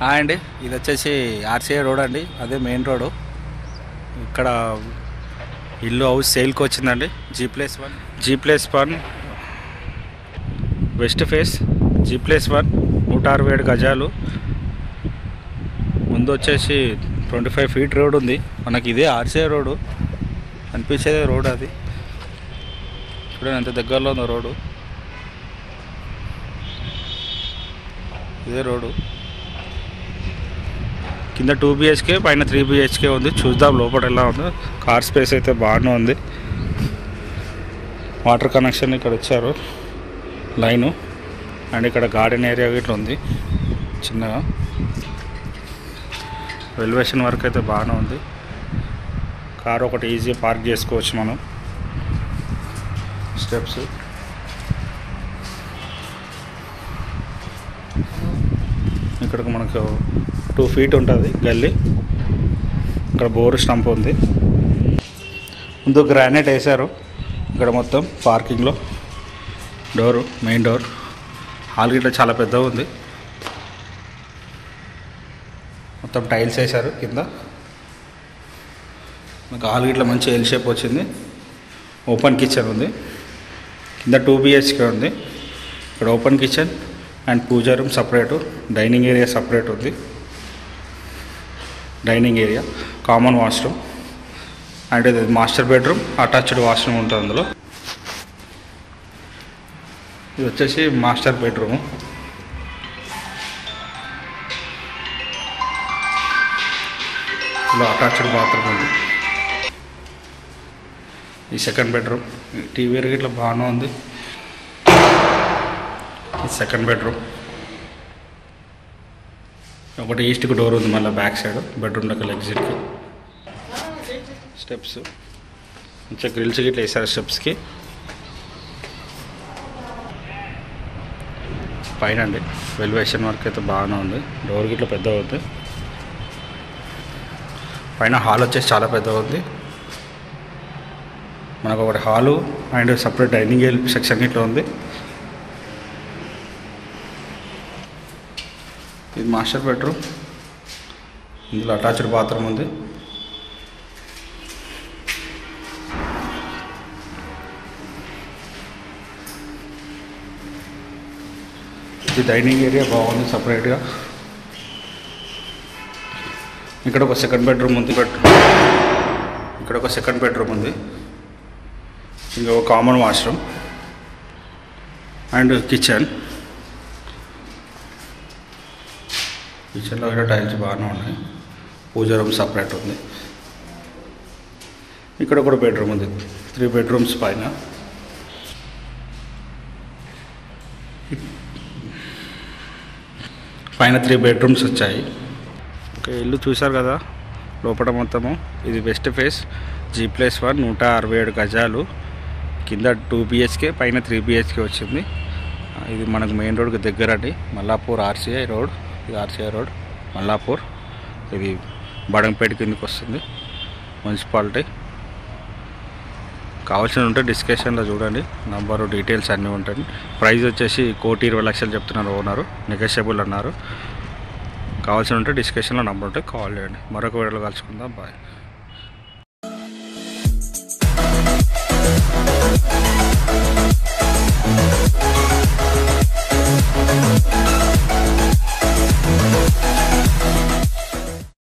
hi అండి ఇది వచ్చేసి ఆర్సీఐ రోడ్ అండి అదే మెయిన్ రోడ్ ఇక్కడ ఇల్లు హౌస్ సేల్కి వచ్చిందండి G plus one G plus one west face G plus one నూట అరవై ఏడు గజాలు ముందు వచ్చేసి ట్వంటీ ఫైవ్ ఫీట్ రోడ్ ఉంది మనకి ఇదే ఆర్సీఐ రోడ్డు అనిపించేదే రోడ్ అది చూడండి ఎంత దగ్గరలో ఉందో రోడ్డు ఇదే రోడ్డు కింద టూ బిహెచ్కే పైన త్రీ బిహెచ్కే ఉంది చూద్దాం లోపల ఎలా ఉందో కార్ స్పేస్ అయితే బాగానే ఉంది వాటర్ కనెక్షన్ ఇక్కడ ఇచ్చారు లైను అండ్ ఇక్కడ గార్డెన్ ఏరియా ఇట్లా ఉంది చిన్నగా వెల్వేషన్ వర్క్ అయితే బాగానే ఉంది కార్ ఒకటి ఈజీ పార్క్ చేసుకోవచ్చు మనం స్టెప్స్ ఇక్కడికి మనకు టూ ఫీట్ ఉంటుంది గల్లీ ఇక్కడ బోర్ స్టంప్ ఉంది ముందు గ్రానైట్ వేశారు ఇక్కడ మొత్తం పార్కింగ్లో డోరు మెయిన్ డోర్ హాల్ గిట్ల చాలా పెద్దగా ఉంది మొత్తం టైల్స్ వేశారు కింద మనకు హాల్ గిట్ల మంచి ఎల్ షేప్ వచ్చింది ఓపెన్ కిచెన్ ఉంది కింద టూ బిహెచ్కే ఉంది ఇక్కడ open kitchen and pooja room separate dining area separate ఉంది dining area common washroom and ఇది మాస్టర్ బెడ్రూమ్ అటాచ్డ్ వాష్రూమ్ ఉంటుంది అందులో ఇది వచ్చేసి మాస్టర్ బెడ్రూమ్ ఇందులో అటాచ్డ్ బాత్రూమ్ ఉంది ఈ సెకండ్ బెడ్రూమ్ టీవీ ఇట్లా బాగానే ఉంది ఈ సెకండ్ బెడ్రూమ్ ఒకటి ఈస్ట్కి డోర్ ఉంది మళ్ళీ బ్యాక్ సైడ్ బెడ్రూమ్ దగ్గర ఎగ్జిట్కి స్టెప్స్ మంచిగా గ్రిల్స్ గిట్లా వేసారు స్టెప్స్కి పైన అండి వెల్వేషన్ వర్క్ అయితే బాగానే ఉంది డోర్ గిట్లా పెద్దగా ఉంది పైన హాల్ వచ్చేసి చాలా పెద్దగా ఉంది మనకు ఒకటి hall and separate dining section ఇట్లా ఉంది ఇది మాస్టర్ బెడ్రూమ్ ఇందులో అటాచ్డ్ బాత్రూమ్ ఉంది ఇది డైనింగ్ ఏరియా బాగుంది సపరేట్గా ఇక్కడ ఒక సెకండ్ బెడ్రూమ్ ఉంది బెడ్రూమ్ ఇక్కడ ఒక సెకండ్ బెడ్రూమ్ ఉంది ఇంకా ఒక కామన్ వాష్రూమ్ అండ్ కిచెన్ కిచెన్లో కూడా టైల్స్ బాగానే ఉన్నాయి పూజ రూమ్ సపరేట్ ఉంది ఇక్కడ కూడా బెడ్రూమ్ ఉంది త్రీ బెడ్రూమ్స్ పైన పైన త్రీ బెడ్రూమ్స్ వచ్చాయి ఓకే ఇల్లు చూశారు కదా లోపల మొత్తము ఇది west face G plus one నూట అరవై ఏడు గజాలు కింద టూ బిహెచ్కే పైన త్రీ బిహెచ్కే వచ్చింది ఆ, ఇది మనకు మెయిన్ రోడ్కి దగ్గర అండి మల్లాపూర్ ఆర్సీఐ రోడ్ ఇది ఆర్సీఐ రోడ్ మల్లాపూర్ ఇది బడంపేట కిందకి వస్తుంది మున్సిపాలిటీ కావాల్సిన ఉంటే డిస్కషన్లో చూడండి నంబరు డీటెయిల్స్ అన్నీ ఉంటాయి ప్రైస్ వచ్చేసి కోటి ఇరవై లక్షలు చెప్తున్నారు ఓనరు నెగోషియబుల్ అన్నారు కావాల్సిన ఉంటే డిస్కషన్లో నంబర్ ఉంటే కాల్ చేయండి మరొక వీడియోలో కలుసుకుందాం బాయ్